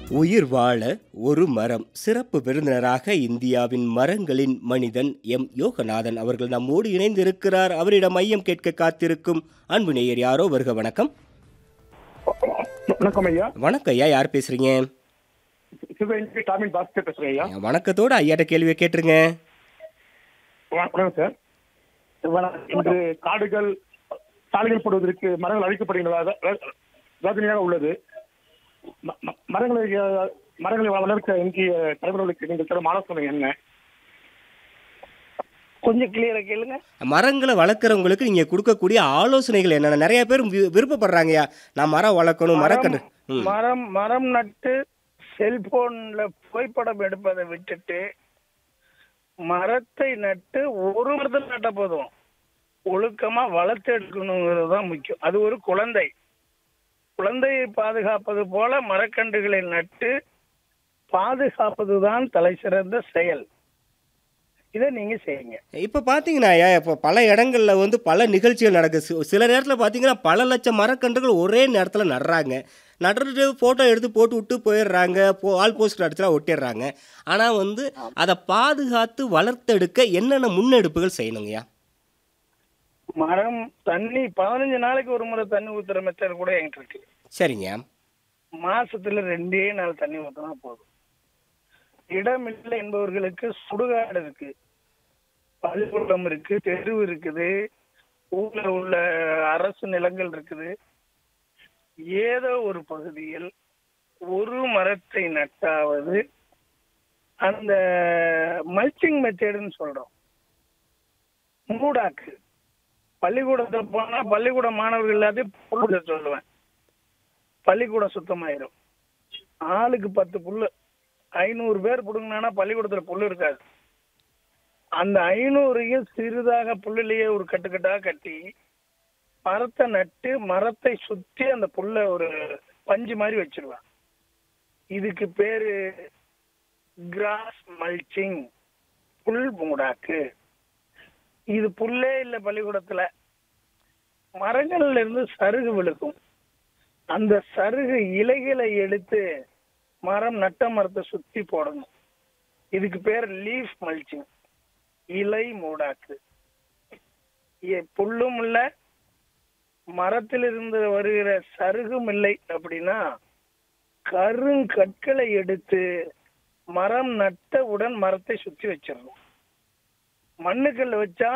உயிர் வாழ ஒரு மரம் சிறப்பு விருந்தினராக இந்தியாவின் மரங்களின் மனிதன் எம் யோகநாதன் அவர்கள் நம்மோடு இணைந்து இருக்கிறார் அவரிடம் மையம் கேட்க காத்திருக்கும் அன்பு நேயர் யாரோ வருக வணக்கம் வணக்கம் ஐயா வணக்கம் ஐயா யார் பேசுறீங்க சிவகங்கை டாமின் பாஸ்கர் பேசுறேன் ஐயா வணக்கத்தோட ஐயாட்ட கேள்வியை கேட்டுருங்க வண- வணக்கம் சார் வண- இன்று காடுகள் சாலைகள் போடுவதற்கு மரங்கள் அழிக்கப்படுகின்றதாக வே- வேதனையாக உள்ளது ம- ம- மரங்களை அஹ், மரங்களை வளர்க்க இந்திய தலைவர்களுக்கு நீங்கள் தரும் ஆலோசனை என்ன கொஞ்சம் கிளியரா கேளுங்க மரங்களை வளர்க்குறவங்களுக்கு நீங்க கொடுக்கக்கூடிய ஆலோசனைகள் என்னென்ன நிறைய பேர் வி- விருப்பப்படுறாங்கய்யா நான் மரம் வளர்க்கணும் மரக்கன்று ம் மரம் மரம் நட்டு செல்போன்ல புகைப்படம் எடுப்பதை விட்டுட்டு மரத்தை நட்டு ஒரு மரத்தில் நட்ட போதும் ஒழுக்கமா வளர்த்து எடுக்கணுங்கிறது தான் முக்கியம் அது ஒரு குழந்தை குழந்தையை பாதுகாப்பது போல மரக்கன்றுகளை நட்டு பாதுகாப்பதுதான் தலை சிறந்த செயல் இதை நீங்க செய்யுங்க இப்போ பார்த்தீங்கன்னா ஐயா இப்போ பல இடங்கள்ல வந்து பல நிகழ்ச்சிகள் நடக்குது சி- சில நேரத்தில் பார்த்தீங்கன்னா பல லட்சம் மரக்கன்றுகள் ஒரே நேரத்தில் நடுறாங்க நடுறது ஃபோட்டோ எடுத்து போட்டு விட்டு போயிடுறாங்க போ ஆல் போஸ்டர் அடிச்சுலாம் ஒட்டிடுறாங்க ஆனால் வந்து அதை பாதுகாத்து வளர்த்தெடுக்க என்னென்ன முன்னெடுப்புகள் செய்யணுங்கய்யா மரம் தண்ணி பதினஞ்சு நாளைக்கு ஒரு முறை தண்ணி ஊத்துற மெத்தட் கூட என்கிட்ட இருக்கு சரிங்க மாசத்துல ரெண்டே நாள் தண்ணி ஊத்தினா போதும் இடம் இல்லை என்பவர்களுக்கு சுடுகாடு இருக்கு பள்ளிக்கூடம் இருக்கு தெருவு இருக்குது ஊர்ல உள்ள அரசு நிலங்கள் இருக்குது ஏதோ ஒரு பகுதியில் ஒரு மரத்தை நட்டாவது அந்த மல்ச்சிங் மெத்தேடுன்னு சொல்றோம் மூடாக்கு பள்ளிக்கூடத்துல போனா பள்ளிக்கூட மாணவர்கள் எல்லாத்தையும் புல்லு சொல்லுவேன் பள்ளிக்கூடம் சுத்தமாயிரும் ஆளுக்கு பத்து புல்லு ஐநூறு பேர் புடுங்கினா பள்ளிக்கூடத்துல புல்லு இருக்காது அந்த ஐநூறையும் சிறிதாக புல்லுலயே ஒரு கட்டுக்கட்டாக கட்டி மரத்தை நட்டு மரத்தை சுத்தி அந்த புல்ல ஒரு பஞ்சு மாதிரி வச்சிருவேன் இதுக்கு பேரு கிராஸ் மல்ச்சிங் புல் மூடாக்கு இது புல்லே இல்ல பள்ளிக்கூடத்துல மரங்கள்ல இருந்து சருகு விழுக்கும் அந்த சருகு இலைகளை எடுத்து மரம் நட்ட மரத்தை சுத்தி போடணும் இதுக்கு பேர் லீஃப் மல்ச்சிங் இலை மூடாக்கு இ- புல்லும் இல்ல மரத்திலிருந்து வருகிற சருகும் இல்லை அப்படின்னா கருங்கற்களை எடுத்து மரம் நட்டவுடன் மரத்தை சுத்தி வச்சிடணும் மண்ணுக்கல்ல வச்சா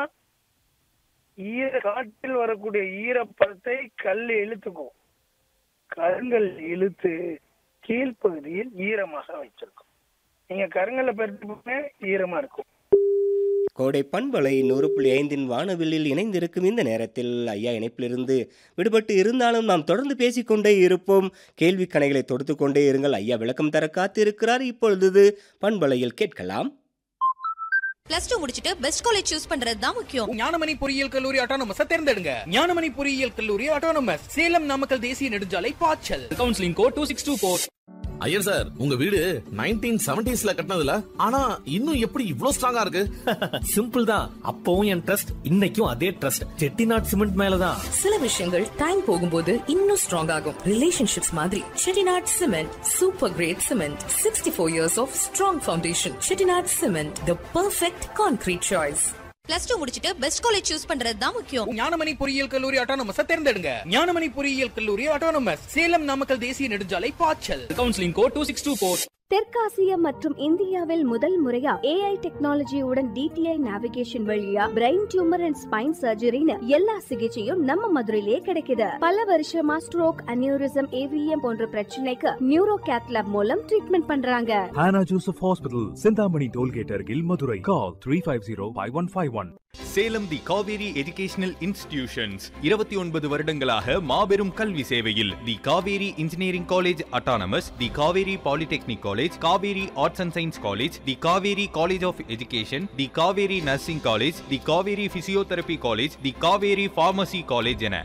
ஈர காற்றில் வரக்கூடிய ஈரப்பதத்தை கல் இழுத்துக்கும் கருங்கல் இழுத்து கீழ்ப்பகுதியில் ஈரமாக வச்சிருக்கும் நீங்க கருங்கல்ல பெருட்டு ஈரமா இருக்கும் கோடை பண்பலை நூறு புள்ளி ஐந்தின் வானவில்லில் இணைந்திருக்கும் இந்த நேரத்தில் ஐயா இணைப்பிலிருந்து விடுபட்டு இருந்தாலும் நாம் தொடர்ந்து பேசிக்கொண்டே இருப்போம் கேள்வி கணைகளை தொடுத்து கொண்டே இருங்கள் ஐயா விளக்கம் தர காத்திருக்கிறார் இப்பொழுது பண்பலையில் கேட்கலாம் பிளஸ் டூ முடிச்சிட்டு பெஸ்ட் காலேஜ் சூஸ் பண்றது தான் முக்கியம் ஞானமணி பொறியியல் கல்லூரி ஆட்டோனமஸ் தேர்ந்தெடுங்க ஞானமணி பொறியியல் கல்லூரி ஆட்டோனமஸ் சேலம் நாமக்கல் தேசிய நெடுஞ்சாலை பாய்ச்சல் counselling code two six two four Iyer sir உங்க வீடு நைன்டீன் செவன்டிஸ்ல கட்டினதுல ஆனா இன்னும் எப்படி இவ்ளோ ஸ்ட்ராங்கா இருக்கு சிம்பிள் தான் அப்பவும் என் ட்ரஸ்ட் இன்னைக்கும் அதே ட்ரஸ்ட் செட்டிநாட் சிமெண்ட் மேலதான் சில விஷயங்கள் டைம் போகும்போது இன்னும் ஸ்ட்ராங் ஆகும் ரிலேஷன்ஷிப்ஸ் மாதிரி Chettinad cement super great cement sixty four years of strong foundation Chettinad cement the perfect concrete choice plus two முடிச்சிட்டு பெஸ்ட் காலேஜ் சூஸ் பண்றது தான் முக்கியம் ஞானமணி பொறியியல் கல்லூரி ஆட்டோனமஸ் தேர்ந்தெடுங்க ஞானமணி பொறியியல் கல்லூரி ஆட்டோனமஸ் சேலம் நாமக்கல் தேசிய நெடுஞ்சாலை பாய்ச்சல் counselling code two six two four தெற்காசியா மற்றும் இந்தியாவில் முதல் முறையா ஏஐ டெக்னாலஜியுடன் டிடிஐ நேவிகேஷன் வழியா பிரெயின் டியூமர் அண்ட் ஸ்பைன் சர்ஜரின்னு எல்லா சிகிச்சையும் நம்ம மதுரையிலே கிடைக்குது பல வருஷமா ஸ்ட்ரோக் அனியூரிசம் ஏவிஎம் போன்ற பிரச்சனைக்கு நியூரோ கேத்லாப் மூலம் ட்ரீட்மெண்ட் பண்றாங்க Hannah Joseph Hospital, Sindhamani Tollgate Argil, Madurai. Call 350-5151. Salem the Kaveri educational institutions இருபத்தி ஒன்பது வருடங்களாக மாபெரும் கல்வி சேவையில் the Kaveri engineering college autonomous the Kaveri polytechnic college Kaveri arts and science college the Kaveri college of education the Kaveri nursing college the Kaveri physiotherapy college the Kaveri pharmacy college என